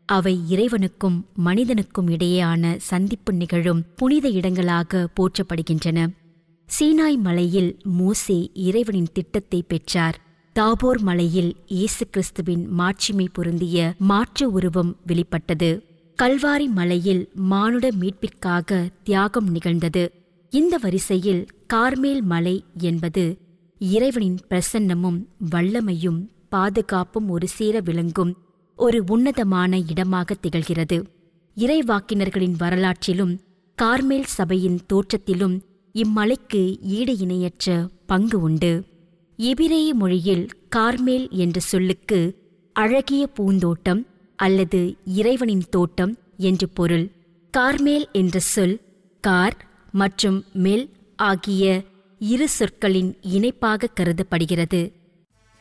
அவை இறைவனுக்கும் மனிதனுக்கும் இடையேயான சந்திப்பு நிகழும் புனித இடங்களாக போற்றப்படுகின்றன சீனாய் மலையில் மோசே இறைவனின் திட்டத்தை பெற்றார் தாபோர் மலையில் இயேசு கிறிஸ்துவின் மாட்சிமை பொருந்திய மாற்று உருவம் வெளிப்பட்டது கல்வாரி மலையில் மானுட மீட்பிற்காக தியாகம் நிகழ்ந்தது இந்த வரிசையில் கார்மேல் மலை என்பது இறைவனின் பிரசன்னமும் வல்லமையும் பாதுகாப்பும் ஒரு சேர விளங்கும் ஒரு உன்னதமான இடமாக திகழ்கிறது இறைவாக்கினர்களின் வரலாற்றிலும் கார்மேல் சபையின் தோற்றத்திலும் இம்மலைக்கு ஈடு இணையற்ற பங்கு உண்டு எபிரேய மொழியில் கார்மேல் என்ற சொல்லுக்கு அழகிய பூந்தோட்டம் அல்லது இறைவனின் தோட்டம் என்று பொருள் கார்மேல் என்ற சொல் கார் மற்றும் மெல் ஆகிய இரு சொற்களின் இணைப்பாக கருதப்படுகிறது